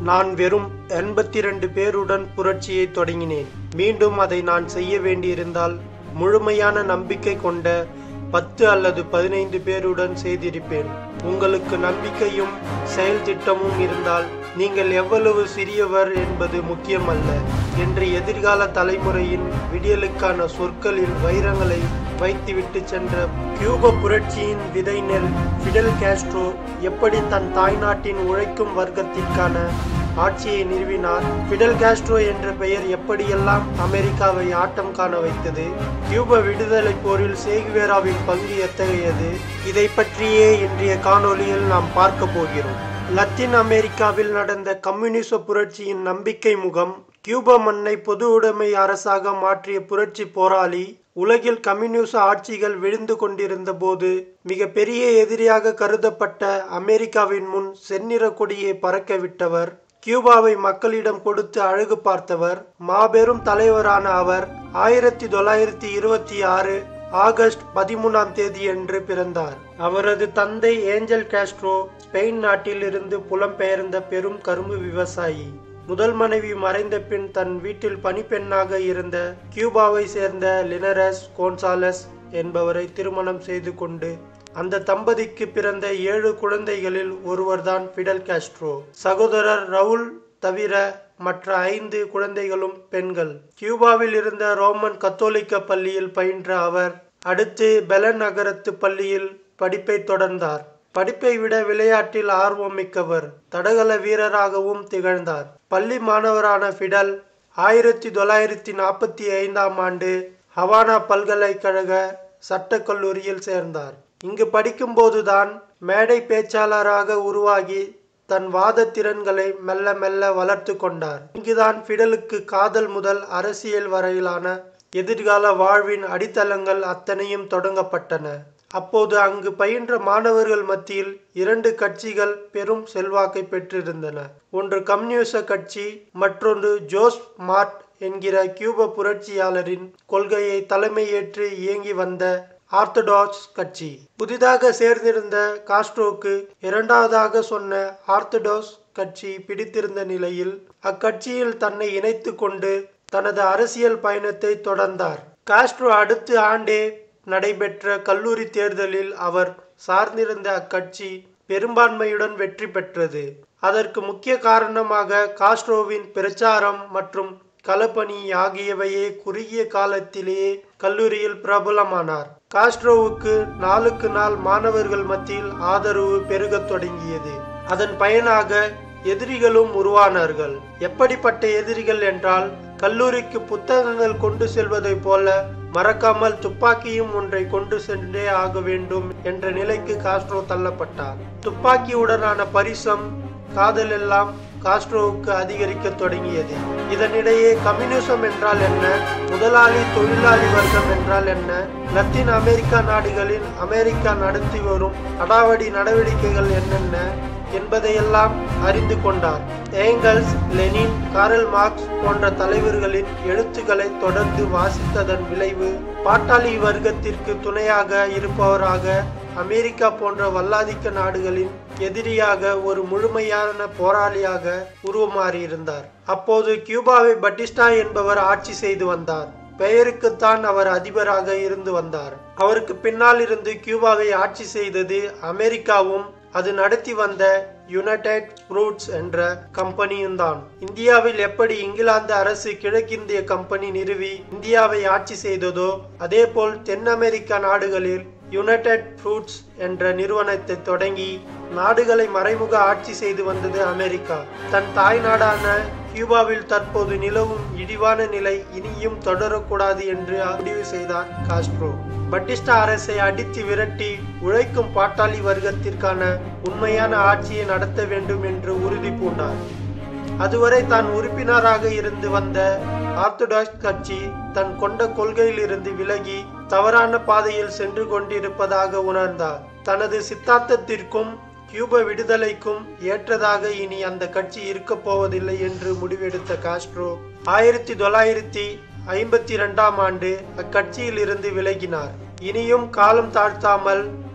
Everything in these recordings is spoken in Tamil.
நான் வெறும் எண்பத்தி ரெண்டு பேருடன் புரட்சியை தொடங்கினேன் மீண்டும் அதை நான் செய்ய வேண்டியிருந்தால் முழுமையான நம்பிக்கை கொண்ட பத்து அல்லது பதினைந்து பேருடன் செய்திருப்பேன் உங்களுக்கு நம்பிக்கையும் செயல் திட்டமும் இருந்தால் நீங்கள் எவ்வளவு சிறியவர் என்பது முக்கியமல்ல என்று எதிர்கால தலைமுறையின் விடியலுக்கான சொற்களில் வைரங்களை வைத்துவிட்டு சென்ற கியூப புரட்சியின் விதை நெல் ஃபிடல் காஸ்ட்ரோ எப்படி தன் தாய்நாட்டின் உழைக்கும் வர்க்கத்திற்கான ஆட்சியை நிறுவினார் ஃபிடல் காஸ்ட்ரோ என்ற பெயர் எப்படியெல்லாம் அமெரிக்காவை ஆட்டம் காண வைத்தது கியூப விடுதலை போரில் சேகுவேராவின் பங்கு எத்தகையது இதை பற்றியே இன்றைய காணொளியில் நாம் பார்க்க போகிறோம் லத்தீன் அமெரிக்காவில் நடந்த கம்யூனிச புரட்சியின் நம்பிக்கை முகம் கியூபா மண்ணை பொது உடைமை அரசாக மாற்றிய புரட்சி போராளி உலகில் கம்யூனிச ஆட்சிகள் விழுந்து கொண்டிருந்த போது மிக பெரிய எதிரியாக கருதப்பட்ட அமெரிக்காவின் முன் செந்நிற கொடியை பறக்க விட்டவர் கியூபாவை மக்களிடம் கொடுத்து அழகு பார்த்தவர் மாபெரும் தலைவரான அவர் ஆயிரத்தி தொள்ளாயிரத்தி இருபத்தி ஆறு ஆகஸ்ட் பதிமூணாம் தேதியன்று பிறந்தார் அவரது தந்தை ஏஞ்சல் காஸ்ட்ரோ ஸ்பெயின் நாட்டில் இருந்து புலம்பெயர்ந்த பெரும் கரும்பு விவசாயி முதல் மனைவி மறைந்த பின் தன் வீட்டில் பணிப்பெண்ணாக இருந்த கியூபாவை சேர்ந்த லினரஸ் கோன்சாலஸ் என்பவரை திருமணம் செய்து கொண்டு அந்த தம்பதிக்கு பிறந்த ஏழு குழந்தைகளில் ஒருவர்தான் ஃபிடல் காஸ்ட்ரோ சகோதரர் ரவுல் தவிர மற்ற ஐந்து குழந்தைகளும் பெண்கள் கியூபாவில் இருந்த ரோமன் கத்தோலிக்க பள்ளியில் பயின்ற அவர் அடுத்து பெலன் நகரத்து பள்ளியில் படிப்பை தொடர்ந்தார் படிப்பை விட விளையாட்டில் ஆர்வம் மிக்கவர் தடகள வீரராகவும் திகழ்ந்தார் பள்ளி மாணவரான ஃபிடல் ஆயிரத்தி தொள்ளாயிரத்தி நாற்பத்தி ஐந்தாம் ஆண்டு ஹவானா பல்கலைக்கழக சட்டக் கல்லூரியில் சேர்ந்தார் இங்கு படிக்கும்போதுதான் மேடை பேச்சாளராக உருவாகி தன் வாத திறன்களை மெல்ல மெல்ல வளர்த்து கொண்டார் இங்குதான் ஃபிடலுக்கு காதல் முதல் அரசியல் வரையிலான எதிர்கால வாழ்வின் அடித்தளங்கள் அத்தனையும் தொடங்கப்பட்டன அப்போது அங்கு பயின்ற மாணவர்கள் மத்தியில் இரண்டு கட்சிகள் பெரும் செல்வாக்கை பெற்றிருந்தன ஒன்று கம்யூனிச கட்சி மற்றொன்று ஜோஸ் மார்ட் என்கிற கியூப புரட்சியாளரின் கொள்கையை தலைமையேற்று இயங்கி வந்த ஆர்த்தடாக்ஸ் கட்சி புதிதாக சேர்ந்திருந்த காஸ்ட்ரோக்கு இரண்டாவதாக சொன்ன ஆர்த்தடாக்ஸ் கட்சி பிடித்திருந்த நிலையில் அக்கட்சியில் தன்னை இணைத்து கொண்டு தனது அரசியல் பயணத்தை தொடர்ந்தார் காஸ்ட்ரோ அடுத்த ஆண்டே நடைபெற்ற கல்லூரி தேர்தலில் அவர் சார்ந்திருந்த அக்கட்சி பெரும்பான்மையுடன் வெற்றி பெற்றது அதற்கு முக்கிய காரணமாக காஸ்ட்ரோவின் பிரச்சாரம் மற்றும் களப்பணி ஆகியவையே குறுகிய காலத்திலேயே கல்லூரியில் பிரபலமானார் காஸ்ட்ரோவுக்கு நாளுக்கு நாள் மாணவர்கள் மத்தியில் ஆதரவு பெருகத் தொடங்கியது அதன் பயனாக எதிரிகளும் உருவானார்கள் எப்படிப்பட்ட எதிரிகள் என்றால் கல்லூரிக்கு புத்தகங்கள் கொண்டு செல்வதை போல மறக்காமல் துப்பாக்கியும் ஒன்றை கொண்டு சென்றே ஆக வேண்டும் என்ற நிலைக்கு காஸ்ட்ரோ தள்ளப்பட்டார் துப்பாக்கியுடனான பரிசம் காதல் எல்லாம் காஸ்ட்ரோவுக்கு அதிகரிக்க தொடங்கியது இதனிடையே கம்யூனிசம் என்றால் என்ன முதலாளி தொழிலாளி வர்க்கம் என்றால் என்ன லத்தீன் அமெரிக்கா நாடுகளில் அமெரிக்கா நடத்தி வரும் அடாவடி நடவடிக்கைகள் என்னென்ன என்பதையெல்லாம் அறிந்து கொண்டார் ஏங்கல்ஸ் லெனின் காரல் மார்க்ஸ் போன்ற தலைவர்களின் எழுத்துக்களை தொடர்ந்து வாசித்ததன் விளைவு பாட்டாளி வர்க்கத்திற்கு துணையாக இருப்பவராக அமெரிக்கா போன்ற வல்லாதிக்க நாடுகளின் எதிரியாக ஒரு முழுமையான போராளியாக உருவமாறியிருந்தார் அப்போது கியூபாவை பட்டிஸ்டா என்பவர் ஆட்சி செய்து வந்தார் பெயருக்குத்தான் அவர் அதிபராக இருந்து வந்தார் அவருக்கு பின்னால் இருந்து கியூபாவை ஆட்சி செய்தது அமெரிக்காவும் அது நடத்தி வந்த யுனைடெட் ஃப்ரூட்ஸ் என்ற கம்பெனியும் தான் இந்தியாவில் எப்படி இங்கிலாந்து அரசு கிழக்கிந்திய கம்பெனி நிறுவி இந்தியாவை ஆட்சி செய்ததோ அதேபோல் தென் அமெரிக்கா நாடுகளில் யுனைடெட் ஃப்ரூட்ஸ் என்ற நிறுவனத்தை தொடங்கி நாடுகளை மறைமுக ஆட்சி செய்து வந்தது அமெரிக்கா தன் தாய் நாடான கியூபாவில் தற்போது நிலவும் இழிவான நிலை இனியும் தொடரக்கூடாது என்று முடிவு செய்தார் காஸ்ட்ரோ பட்டிஸ்டா அரசை அடித்து விரட்டி உழைக்கும் பாட்டாளி வர்க்கத்திற்கான உண்மையான ஆட்சியை நடத்த வேண்டும் என்று உறுதி பூண்டார் அதுவரை தான் உறுப்பினராக இருந்து வந்த ஆர்த்தடாக்ஸ் கட்சி தன் கொண்ட கொள்கையிலிருந்து விலகி தவறான பாதையில் சென்று கொண்டிருப்பதாக உணர்ந்தார் தனது சித்தாந்தத்திற்கும் கியூப விடுதலைக்கும் ஏற்றதாக இனி அந்த கட்சி இருக்கப் போவதில்லை என்று முடிவெடுத்த காஸ்ட்ரோ ஆயிரத்தி தொள்ளாயிரத்தி ஐம்பத்தி இரண்டாம் ஆண்டு அக்கட்சியில் இருந்து விலகினார் இனியும் காலம் தாழ்த்தாமல்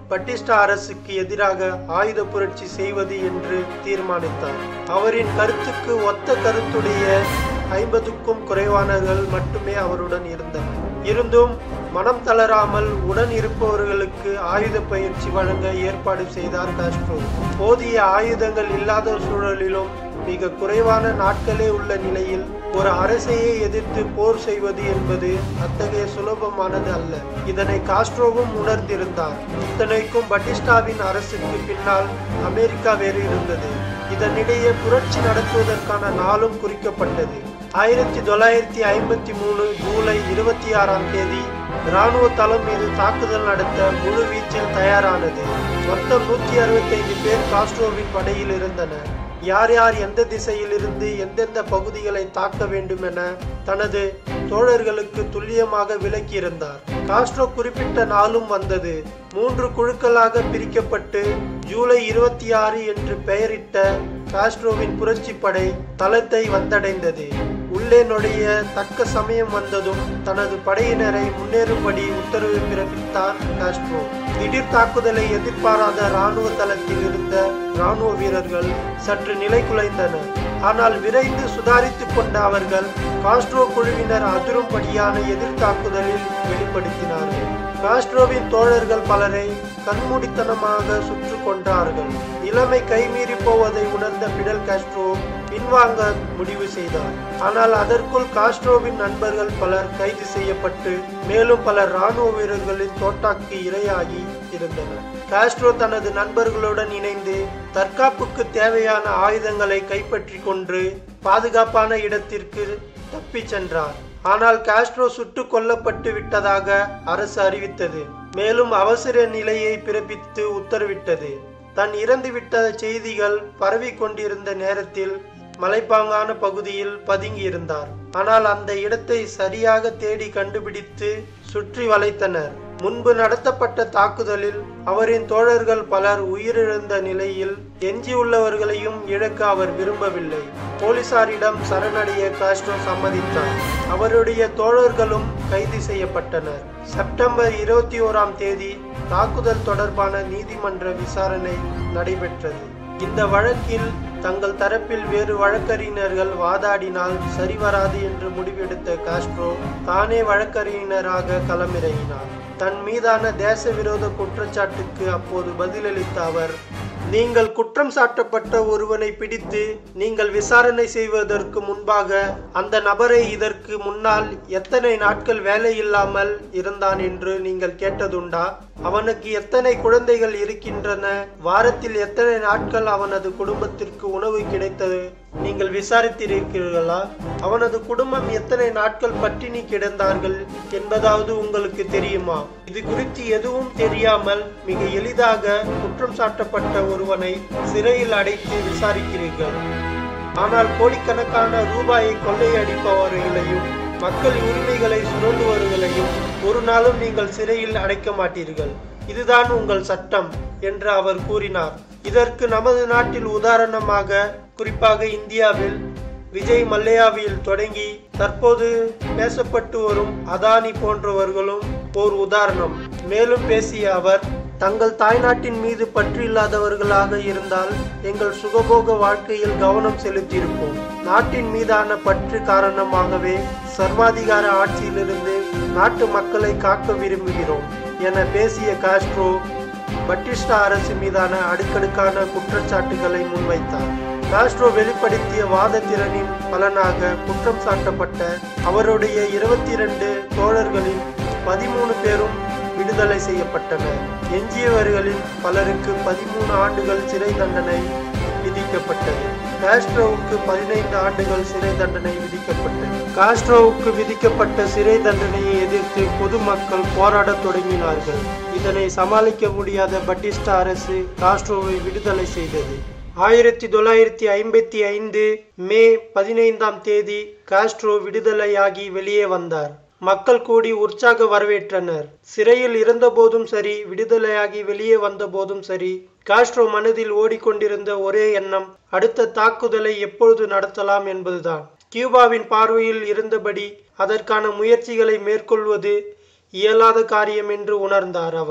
பட்டிஸ்டா அரசுக்கு எதிராக ஆயுத புரட்சி செய்வது என்று தீர்மானித்தார் அவரின் கருத்துக்கு ஒத்த கருத்துடைய ஐம்பதுக்கும் குறைவானவர்கள் மட்டுமே அவருடன் இருந்தனர் இருந்தும் மனம் தளராமல் உடன் இருப்பவர்களுக்கு ஆயுத பயிற்சி வழங்க ஏற்பாடு செய்தார் காஸ்ட்ரோ போதிய ஆயுதங்கள் இல்லாத சூழலிலும் மிக குறைவான நாட்களே உள்ள நிலையில் ஒரு அரசையே எதிர்த்து போர் செய்வது என்பது அத்தகைய சுலபமானது அல்ல இதனை காஸ்ட்ரோவும் உணர்ந்திருந்தார் இத்தனைக்கும் பட்டிஸ்டாவின் அரசுக்கு பின்னால் அமெரிக்கா வேறு இருந்தது இதனிடையே புரட்சி நடத்துவதற்கான நாளும் குறிக்கப்பட்டது ஆயிரத்தி தொள்ளாயிரத்தி ஐம்பத்தி மூணு ஜூலை இருபத்தி ஆறாம் தேதி இராணுவ தளம் மீது தாக்குதல் நடத்த முழு வீச்சில் தயாரானது மொத்தம் நூற்றி அறுபத்தைந்து பேர் காஸ்ட்ரோவின் படையில் இருந்தனர் யார் யார் எந்த திசையில் இருந்து எந்தெந்த பகுதிகளை தாக்க வேண்டும் என தனது தோழர்களுக்கு துல்லியமாக விளக்கியிருந்தார் காஸ்ட்ரோ குறிப்பிட்ட நாளும் வந்தது மூன்று குழுக்களாக பிரிக்கப்பட்டு ஜூலை இருபத்தி ஆறு என்று பெயரிட்ட காஸ்ட்ரோவின் புரட்சி படை தளத்தை வந்தடைந்தது உள்ளே நுழைய தக்க சமயம் வந்ததும் தனது படையினரை முன்னேறும்படி உத்தரவு பிறப்பித்தார் காஸ்ட்ரோ திடீர் தாக்குதலை எதிர்பாராத இராணுவ தளத்தில் இருந்த இராணுவ வீரர்கள் சற்று நிலை குலைந்தனர் ஆனால் விரைந்து சுதாரித்துக் கொண்ட அவர்கள் காஸ்ட்ரோ குழுவினர் அதிரும்படியான எதிர் தாக்குதலில் வெளிப்படுத்தினார்கள் காஸ்ட்ரோவின் தோழர்கள் பலரை கண்மூடித்தனமாக சுற்று கொண்டார்கள் நிலைமை கைமீறி போவதை உணர்ந்த பிடல் காஸ்ட்ரோ பின்வாங்க முடிவு செய்தார் ஆனால் அதற்குள் காஸ்ட்ரோவின் நண்பர்கள் பலர் கைது செய்யப்பட்டு மேலும் பலர் ராணுவ வீரர்களின் தோட்டாக்கு இரையாகி இருந்தனர் காஸ்ட்ரோ தனது நண்பர்களுடன் இணைந்து தற்காப்புக்கு தேவையான ஆயுதங்களை கைப்பற்றி கொண்டு பாதுகாப்பான இடத்திற்கு தப்பிச் சென்றார் ஆனால் காஸ்ட்ரோ சுட்டுக் கொல்லப்பட்டு விட்டதாக அரசு அறிவித்தது மேலும் அவசர நிலையை பிறப்பித்து உத்தரவிட்டது தன் இறந்துவிட்ட செய்திகள் பரவி கொண்டிருந்த நேரத்தில் மலைப்பாங்கான பகுதியில் பதுங்கியிருந்தார் ஆனால் அந்த இடத்தை சரியாக தேடி கண்டுபிடித்து சுற்றி வளைத்தனர் முன்பு நடத்தப்பட்ட தாக்குதலில் அவரின் தோழர்கள் பலர் உயிரிழந்த நிலையில் எஞ்சியுள்ளவர்களையும் இழக்க அவர் விரும்பவில்லை போலீசாரிடம் சரணடைய காஸ்ட்ரோ சம்மதித்தார் அவருடைய தோழர்களும் கைது செய்யப்பட்டனர் செப்டம்பர் இருபத்தி ஓராம் தேதி தாக்குதல் தொடர்பான நீதிமன்ற விசாரணை நடைபெற்றது இந்த வழக்கில் தங்கள் தரப்பில் வேறு வழக்கறிஞர்கள் வாதாடினால் சரிவராது என்று முடிவெடுத்த காஸ்ட்ரோ தானே வழக்கறிஞராக களமிறங்கினார் தன் மீதான தேச விரோத குற்றச்சாட்டுக்கு அப்போது பதிலளித்த அவர் நீங்கள் குற்றம் சாட்டப்பட்ட ஒருவனை பிடித்து நீங்கள் விசாரணை செய்வதற்கு முன்பாக அந்த நபரை இதற்கு முன்னால் எத்தனை நாட்கள் வேலை இல்லாமல் இருந்தான் என்று நீங்கள் கேட்டதுண்டா அவனுக்கு எத்தனை குழந்தைகள் இருக்கின்றன வாரத்தில் எத்தனை நாட்கள் அவனது குடும்பத்திற்கு உணவு கிடைத்தது நீங்கள் விசாரித்திருக்கிறீர்களா அவனது குடும்பம் எத்தனை நாட்கள் பட்டினி கிடந்தார்கள் என்பதாவது உங்களுக்கு தெரியுமா இது குறித்து எதுவும் தெரியாமல் மிக எளிதாக குற்றம் சாட்டப்பட்ட ஒருவனை சிறையில் அடைத்து விசாரிக்கிறீர்கள் ஆனால் கோடிக்கணக்கான ரூபாயை கொள்ளையடிப்பவர்களையும் மக்கள் உரிமைகளை சுரண்டுவர்களையும் ஒரு நாளும் நீங்கள் சிறையில் அடைக்க மாட்டீர்கள் இதுதான் உங்கள் சட்டம் என்று அவர் கூறினார் இதற்கு நமது நாட்டில் உதாரணமாக குறிப்பாக இந்தியாவில் விஜய் மல்லையாவில் தொடங்கி தற்போது பேசப்பட்டு வரும் அதானி போன்றவர்களும் ஓர் உதாரணம் மேலும் பேசிய அவர் தங்கள் தாய்நாட்டின் மீது பற்று இல்லாதவர்களாக இருந்தால் எங்கள் சுகபோக வாழ்க்கையில் கவனம் செலுத்தியிருப்போம் நாட்டின் மீதான பற்று காரணமாகவே சர்வாதிகார ஆட்சியிலிருந்து நாட்டு மக்களை காக்க விரும்புகிறோம் என பேசிய காஸ்ட்ரோ பட்டிஸ்டா அரசு மீதான அடுக்கடுக்கான குற்றச்சாட்டுகளை முன்வைத்தார் காஸ்ட்ரோ வெளிப்படுத்திய வாத திறனின் பலனாக குற்றம் சாட்டப்பட்ட அவருடைய இருபத்தி இரண்டு தோழர்களில் பதிமூணு பேரும் விடுதலை செய்யப்பட்டனர் எஞ்சியவர்களில் பலருக்கு பதிமூணு ஆண்டுகள் சிறை தண்டனை விதிக்கப்பட்டது காஸ்ட்ரோவுக்கு பதினைந்து ஆண்டுகள் சிறை தண்டனை விதிக்கப்பட்டது காஸ்ட்ரோவுக்கு விதிக்கப்பட்ட சிறை தண்டனையை எதிர்த்து பொதுமக்கள் போராடத் தொடங்கினார்கள் இதனை சமாளிக்க முடியாத பட்டிஸ்டா அரசு காஸ்ட்ரோவை விடுதலை செய்தது ஆயிரத்தி தொள்ளாயிரத்தி ஐம்பத்தி ஐந்து மே பதினைந்தாம் தேதி காஸ்ட்ரோ விடுதலையாகி வெளியே வந்தார் மக்கள் கூடி உற்சாக வரவேற்றனர் சிறையில் இருந்தபோதும் சரி விடுதலையாகி வெளியே வந்த போதும் சரி காஸ்ட்ரோ மனதில் ஓடிக்கொண்டிருந்த ஒரே எண்ணம் அடுத்த தாக்குதலை எப்பொழுது நடத்தலாம் என்பதுதான் கியூபாவின் பார்வையில் இருந்தபடி அதற்கான முயற்சிகளை மேற்கொள்வது இயலாத காரியம் என்று உணர்ந்தார் அவர்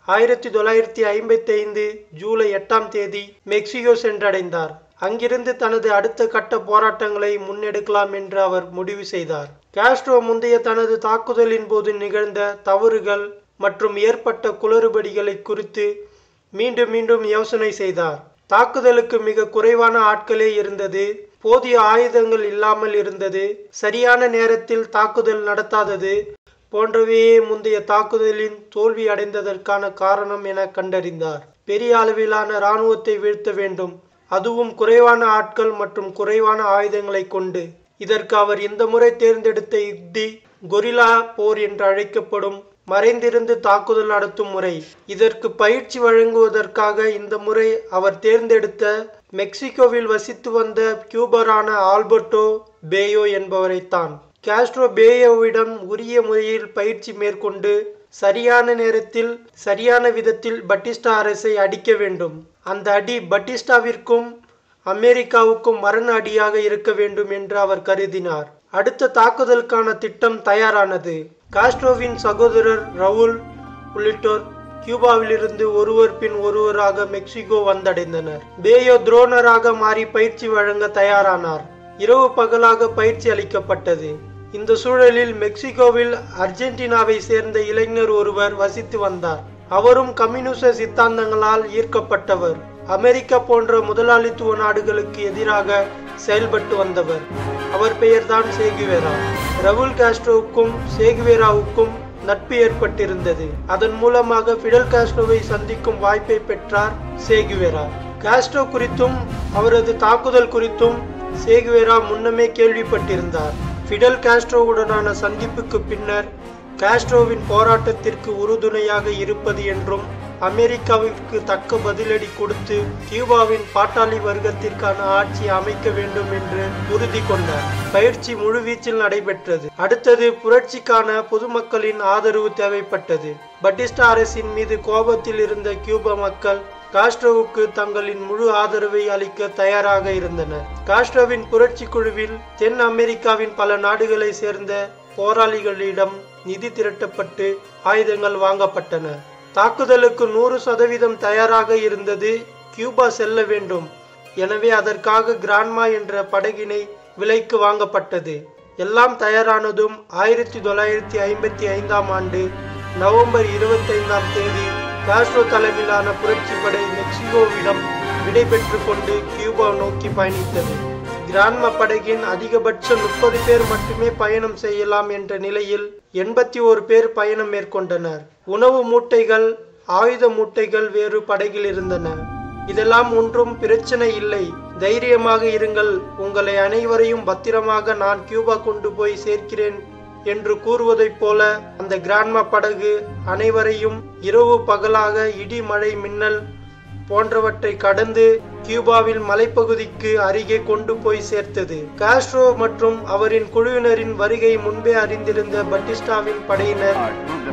ஆயிரத்தி தொள்ளாயிரத்தி ஐம்பத்தி ஐந்து ஜூலை எட்டாம் தேதி மெக்சிகோ சென்றடைந்தார் அங்கிருந்து தனது அடுத்த கட்ட போராட்டங்களை முன்னெடுக்கலாம் என்று அவர் முடிவு செய்தார் காஸ்ட்ரோ முந்தைய தனது தாக்குதலின் போது நிகழ்ந்த தவறுகள் மற்றும் ஏற்பட்ட குளறுபடிகளை குறித்து மீண்டும் மீண்டும் யோசனை செய்தார் தாக்குதலுக்கு மிக குறைவான ஆட்களே இருந்தது போதிய ஆயுதங்கள் இல்லாமல் இருந்தது சரியான நேரத்தில் தாக்குதல் நடத்தாதது போன்றவையே முந்தைய தாக்குதலின் தோல்வி அடைந்ததற்கான காரணம் என கண்டறிந்தார் பெரிய அளவிலான இராணுவத்தை வீழ்த்த வேண்டும் அதுவும் குறைவான ஆட்கள் மற்றும் குறைவான ஆயுதங்களை கொண்டு இதற்கு அவர் இந்த முறை தேர்ந்தெடுத்த யுக்தி கொரில்லா போர் என்று அழைக்கப்படும் மறைந்திருந்து தாக்குதல் நடத்தும் முறை இதற்கு பயிற்சி வழங்குவதற்காக இந்த முறை அவர் தேர்ந்தெடுத்த மெக்சிகோவில் வசித்து வந்த கியூபரான ஆல்பர்டோ பேயோ என்பவரைத்தான் காஸ்ட்ரோ பேயோவிடம் உரிய முறையில் பயிற்சி மேற்கொண்டு சரியான நேரத்தில் சரியான விதத்தில் பட்டிஸ்டா அரசை அடிக்க வேண்டும் அந்த அடி பட்டிஸ்டாவிற்கும் அமெரிக்காவுக்கும் மரண அடியாக இருக்க வேண்டும் என்று அவர் கருதினார் அடுத்த தாக்குதலுக்கான திட்டம் தயாரானது காஸ்ட்ரோவின் சகோதரர் ரவுல் உள்ளிட்டோர் கியூபாவிலிருந்து ஒருவர் பின் ஒருவராக மெக்சிகோ வந்தடைந்தனர் பேயோ துரோணராக மாறி பயிற்சி வழங்க தயாரானார் இரவு பகலாக பயிற்சி அளிக்கப்பட்டது இந்த சூழலில் மெக்சிகோவில் அர்ஜென்டினாவை சேர்ந்த இளைஞர் ஒருவர் வசித்து வந்தார் அவரும் கம்யூனிச சித்தாந்தங்களால் ஈர்க்கப்பட்டவர் அமெரிக்கா போன்ற முதலாளித்துவ நாடுகளுக்கு எதிராக செயல்பட்டு வந்தவர் அவர் பெயர்தான் சேகுவேரா ரவுல் காஸ்ட்ரோவுக்கும் சேகுவேராவுக்கும் நட்பு ஏற்பட்டிருந்தது அதன் மூலமாக பிடல் காஸ்ட்ரோவை சந்திக்கும் வாய்ப்பை பெற்றார் சேகுவேரா காஸ்ட்ரோ குறித்தும் அவரது தாக்குதல் குறித்தும் சேகுவேரா முன்னமே கேள்விப்பட்டிருந்தார் பிடல் காஸ்ட்ரோவுடனான சந்திப்புக்கு பின்னர் காஸ்ட்ரோவின் போராட்டத்திற்கு உறுதுணையாக இருப்பது என்றும் அமெரிக்காவிற்கு தக்க பதிலடி கொடுத்து கியூபாவின் பாட்டாளி வர்க்கத்திற்கான ஆட்சி அமைக்க வேண்டும் என்று உறுதி கொண்டார் பயிற்சி முழுவீச்சில் நடைபெற்றது அடுத்தது புரட்சிக்கான பொதுமக்களின் ஆதரவு தேவைப்பட்டது பட்டிஸ்டா அரசின் மீது கோபத்தில் இருந்த கியூபா மக்கள் காஸ்ட்ரோவுக்கு தங்களின் முழு ஆதரவை அளிக்க தயாராக இருந்தனர் காஸ்ட்ரோவின் புரட்சி குழுவில் தென் அமெரிக்காவின் பல நாடுகளை சேர்ந்த போராளிகளிடம் நிதி திரட்டப்பட்டு ஆயுதங்கள் வாங்கப்பட்டன தாக்குதலுக்கு நூறு சதவீதம் தயாராக இருந்தது கியூபா செல்ல வேண்டும் எனவே அதற்காக கிராண்ட்மா என்ற படகினை விலைக்கு வாங்கப்பட்டது எல்லாம் தயாரானதும் ஆயிரத்தி தொள்ளாயிரத்தி ஐம்பத்தி ஐந்தாம் ஆண்டு நவம்பர் இருபத்தைந்தாம் தேதி காஸ்ட்ரோ தலைமையிலான புரட்சி படை மெக்சிகோவிடம் விடைபெற்று கொண்டு கியூபா நோக்கி பயணித்தது கிரான்ம படகின் அதிகபட்சம் முப்பது பேர் மட்டுமே பயணம் செய்யலாம் என்ற நிலையில் எண்பத்தி ஒரு பேர் பயணம் மேற்கொண்டனர் உணவு மூட்டைகள் ஆயுத மூட்டைகள் வேறு படகில் இருந்தன இதெல்லாம் ஒன்றும் பிரச்சனை இல்லை தைரியமாக இருங்கள் உங்களை அனைவரையும் பத்திரமாக நான் கியூபா கொண்டு போய் சேர்க்கிறேன் என்று கூறுவதைப் போல அந்த கிராண்மா படகு அனைவரையும் இரவு பகலாக இடி மழை மின்னல் போன்றவற்றை கடந்து கியூபாவில் மலைப்பகுதிக்கு அருகே கொண்டு போய் சேர்த்தது காஸ்ட்ரோ மற்றும் அவரின் குழுவினரின் வருகை முன்பே அறிந்திருந்த பட்டிஸ்டாவின் படையினர்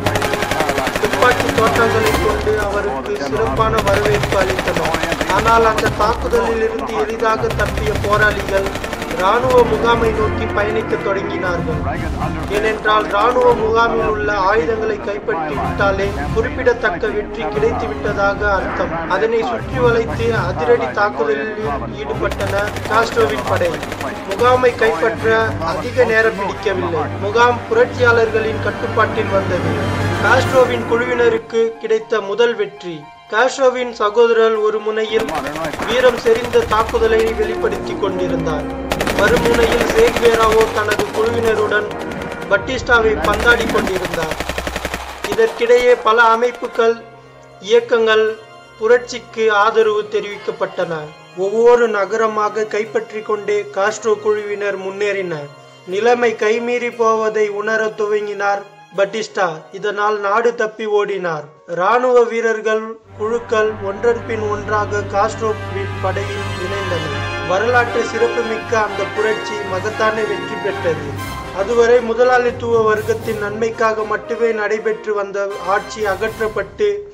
துப்பாக்கி தோட்டங்களை கொண்டு அவருக்கு சிறப்பான வரவேற்பு அளித்தனர் ஆனால் அந்த தாக்குதலில் இருந்து எளிதாக தப்பிய போராளிகள் இராணுவ முகாமை நோக்கி பயணிக்க தொடங்கினார்கள் ஏனென்றால் இராணுவ முகாமில் உள்ள ஆயுதங்களை கைப்பற்றி விட்டாலே குறிப்பிடத்தக்க வெற்றி கிடைத்து விட்டதாக அர்த்தம் அதனை சுற்றி வளைத்து அதிரடி தாக்குதலில் ஈடுபட்டன காஸ்ட்ரோவின் படை முகாமை கைப்பற்ற அதிக நேரம் பிடிக்கவில்லை முகாம் புரட்சியாளர்களின் கட்டுப்பாட்டில் வந்தது காஸ்ட்ரோவின் குழுவினருக்கு கிடைத்த முதல் வெற்றி காஸ்ட்ரோவின் சகோதரர் ஒரு முனையில் வீரம் செறிந்த தாக்குதலை வெளிப்படுத்தி கொண்டிருந்தார் மறுமுனையில் சேக்வேராவோ தனது குழுவினருடன் பட்டிஸ்டாவை பந்தாடி கொண்டிருந்தார் இதற்கிடையே பல அமைப்புகள் இயக்கங்கள் புரட்சிக்கு ஆதரவு தெரிவிக்கப்பட்டன ஒவ்வொரு நகரமாக கைப்பற்றி கொண்டே காஸ்ட்ரோ குழுவினர் முன்னேறினர் நிலைமை கைமீறி போவதை உணரத் துவங்கினார் பட்டிஸ்டா இதனால் நாடு தப்பி ஓடினார் ராணுவ வீரர்கள் குழுக்கள் ஒன்றன் பின் ஒன்றாக காஸ்ட்ரோவின் படையில் இணைந்தனர் வரலாற்று சிறப்புமிக்க அந்த புரட்சி மகத்தான வெற்றி பெற்றது அதுவரை முதலாளித்துவ வர்க்கத்தின் நன்மைக்காக மட்டுமே நடைபெற்று வந்த ஆட்சி அகற்றப்பட்டு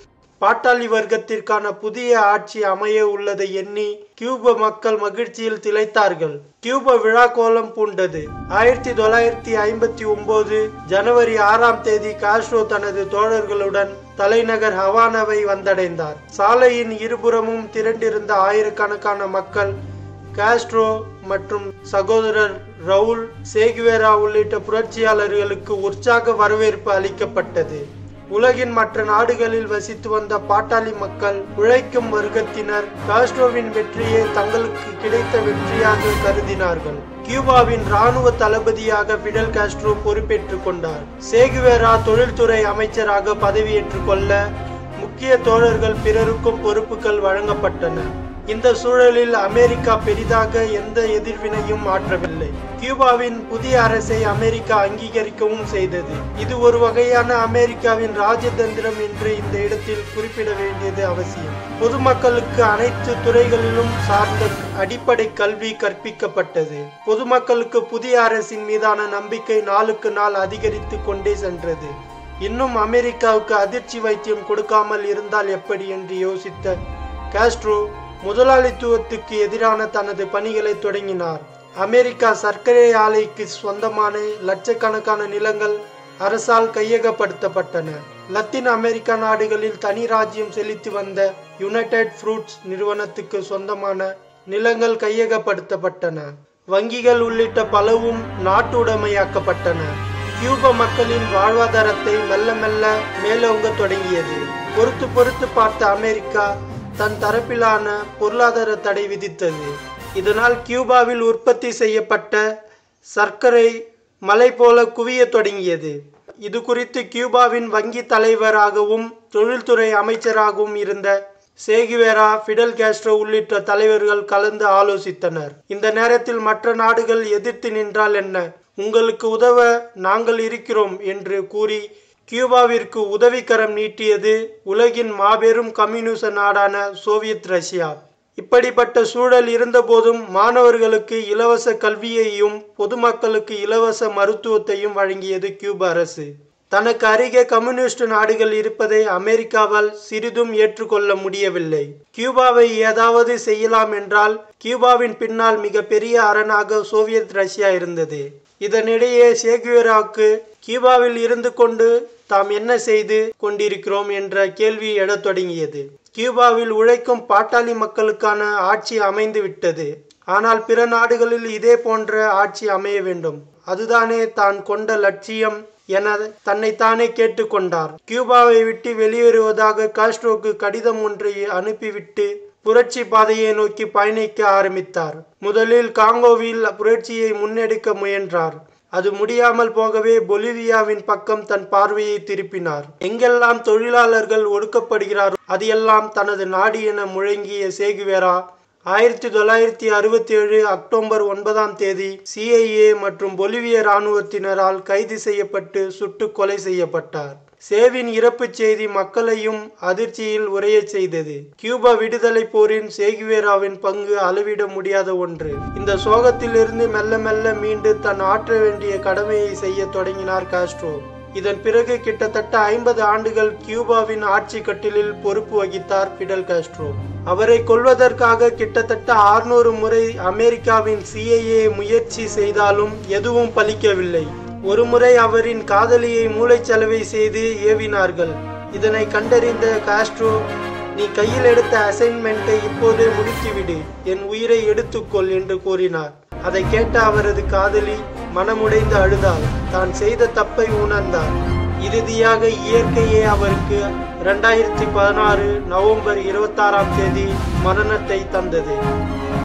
பாட்டாளி வர்க்கத்திற்கான புதிய ஆட்சி அமைய உள்ளதை எண்ணி கியூப மக்கள் மகிழ்ச்சியில் திளைத்தார்கள் கியூபா விழா கோலம் பூண்டது ஆயிரத்தி தொள்ளாயிரத்தி ஐம்பத்தி ஒன்பது ஜனவரி ஆறாம் தேதி காஸ்ட்ரோ தனது தோழர்களுடன் தலைநகர் ஹவானாவை வந்தடைந்தார் சாலையின் இருபுறமும் திரண்டிருந்த ஆயிரக்கணக்கான மக்கள் காஸ்ட்ரோ மற்றும் சகோதரர் ரவுல் சேகுவேரா உள்ளிட்ட புரட்சியாளர்களுக்கு உற்சாக வரவேற்பு அளிக்கப்பட்டது உலகின் மற்ற நாடுகளில் வசித்து வந்த பாட்டாளி மக்கள் உழைக்கும் வர்க்கத்தினர் காஸ்ட்ரோவின் வெற்றியை தங்களுக்கு கிடைத்த வெற்றியாக கருதினார்கள் கியூபாவின் ராணுவ தளபதியாக பிடல் காஸ்ட்ரோ பொறுப்பேற்றுக் கொண்டார் சேகுவேரா தொழில்துறை அமைச்சராக பதவியேற்றுக் கொள்ள முக்கிய தோழர்கள் பிறருக்கும் பொறுப்புகள் வழங்கப்பட்டன இந்த சூழலில் அமெரிக்கா பெரிதாக எந்த எதிர்வினையும் ஆற்றவில்லை கியூபாவின் புதிய அரசை அமெரிக்கா அங்கீகரிக்கவும் செய்தது இது ஒரு வகையான அமெரிக்காவின் ராஜதந்திரம் என்று இந்த இடத்தில் குறிப்பிட வேண்டியது அவசியம் பொதுமக்களுக்கு அனைத்து துறைகளிலும் சார்ந்த அடிப்படை கல்வி கற்பிக்கப்பட்டது பொதுமக்களுக்கு புதிய அரசின் மீதான நம்பிக்கை நாளுக்கு நாள் அதிகரித்து கொண்டே சென்றது இன்னும் அமெரிக்காவுக்கு அதிர்ச்சி வைத்தியம் கொடுக்காமல் இருந்தால் எப்படி என்று யோசித்த காஸ்ட்ரோ முதலாளித்துவத்துக்கு எதிரான தனது பணிகளை தொடங்கினார் அமெரிக்கா சர்க்கரை ஆலைக்கு சொந்தமான லட்சக்கணக்கான நிலங்கள் அரசால் கையகப்படுத்தப்பட்டன லத்தீன் அமெரிக்கா நாடுகளில் தனி ராஜ்யம் செலுத்தி வந்த யுனைடெட் ஃப்ரூட்ஸ் நிறுவனத்துக்கு சொந்தமான நிலங்கள் கையகப்படுத்தப்பட்டன வங்கிகள் உள்ளிட்ட பலவும் நாட்டுடைமையாக்கப்பட்டன கியூப மக்களின் வாழ்வாதாரத்தை மெல்ல மெல்ல மேலோங்க தொடங்கியது பொறுத்து பொறுத்து பார்த்த அமெரிக்கா தன் தரப்பிலான பொருளாதார தடை விதித்தது இதனால் கியூபாவில் உற்பத்தி செய்யப்பட்ட சர்க்கரை மலை போல குவியத் தொடங்கியது இது குறித்து கியூபாவின் வங்கி தலைவராகவும் தொழில்துறை அமைச்சராகவும் இருந்த சேகுவேரா ஃபிடல் காஸ்ட்ரோ உள்ளிட்ட தலைவர்கள் கலந்து ஆலோசித்தனர் இந்த நேரத்தில் மற்ற நாடுகள் எதிர்த்து நின்றால் என்ன உங்களுக்கு உதவ நாங்கள் இருக்கிறோம் என்று கூறி கியூபாவிற்கு உதவிக்கரம் நீட்டியது உலகின் மாபெரும் கம்யூனிச நாடான சோவியத் ரஷ்யா இப்படிப்பட்ட சூழல் இருந்தபோதும் மாணவர்களுக்கு இலவச கல்வியையும் பொதுமக்களுக்கு இலவச மருத்துவத்தையும் வழங்கியது கியூபா அரசு தனக்கு அருகே கம்யூனிஸ்ட் நாடுகள் இருப்பதை அமெரிக்காவால் சிறிதும் ஏற்றுக்கொள்ள முடியவில்லை கியூபாவை ஏதாவது செய்யலாம் என்றால் கியூபாவின் பின்னால் மிக பெரிய அரணாக சோவியத் ரஷ்யா இருந்தது இதனிடையே சேகுவேராவுக்கு கியூபாவில் இருந்து கொண்டு தாம் என்ன செய்து கொண்டிருக்கிறோம் என்ற கேள்வி எழத் தொடங்கியது கியூபாவில் உழைக்கும் பாட்டாளி மக்களுக்கான ஆட்சி அமைந்து விட்டது ஆனால் பிற நாடுகளில் இதே போன்ற ஆட்சி அமைய வேண்டும் அதுதானே தான் கொண்ட லட்சியம் என தன்னைத்தானே கேட்டுக்கொண்டார் கியூபாவை விட்டு வெளியேறுவதாக காஸ்ட்ரோக்கு கடிதம் ஒன்றை அனுப்பிவிட்டு புரட்சி பாதையை நோக்கி பயணிக்க ஆரம்பித்தார் முதலில் காங்கோவில் புரட்சியை முன்னெடுக்க முயன்றார் அது முடியாமல் போகவே பொலிவியாவின் பக்கம் தன் பார்வையை திருப்பினார் எங்கெல்லாம் தொழிலாளர்கள் ஒடுக்கப்படுகிறாரோ அது எல்லாம் தனது நாடு என முழங்கிய சேகுவேரா ஆயிரத்தி தொள்ளாயிரத்தி அறுபத்தி ஏழு அக்டோபர் ஒன்பதாம் தேதி சிஐஏ மற்றும் பொலிவிய இராணுவத்தினரால் கைது செய்யப்பட்டு சுட்டு கொலை செய்யப்பட்டார் சேவின் இறப்புச் செய்தி மக்களையும் அதிர்ச்சியில் உரையச் செய்தது கியூபா விடுதலை போரின் சேகுவேராவின் பங்கு அளவிட முடியாத ஒன்று இந்த சோகத்திலிருந்து மெல்ல மெல்ல மீண்டு தன் ஆற்ற வேண்டிய கடமையை செய்ய தொடங்கினார் காஸ்ட்ரோ இதன் பிறகு கிட்டத்தட்ட ஐம்பது ஆண்டுகள் கியூபாவின் ஆட்சி கட்டிலில் பொறுப்பு வகித்தார் பிடல் காஸ்ட்ரோ அவரை கொல்வதற்காக கிட்டத்தட்ட ஆறுநூறு முறை அமெரிக்காவின் சிஐஏ முயற்சி செய்தாலும் எதுவும் பலிக்கவில்லை ஒருமுறை அவரின் காதலியை மூளைச்சலவை செய்து ஏவினார்கள் இதனை கண்டறிந்த காஸ்ட்ரோ நீ கையில் எடுத்த அசைன்மெண்ட்டை இப்போதே முடித்துவிடு என் உயிரை எடுத்துக்கொள் என்று கூறினார் அதை கேட்ட அவரது காதலி மனமுடைந்து அழுதாள் தான் செய்த தப்பை உணர்ந்தார் இறுதியாக இயற்கையே அவருக்கு இரண்டாயிரத்தி பதினாறு நவம்பர் இருபத்தாறாம் தேதி மரணத்தை தந்தது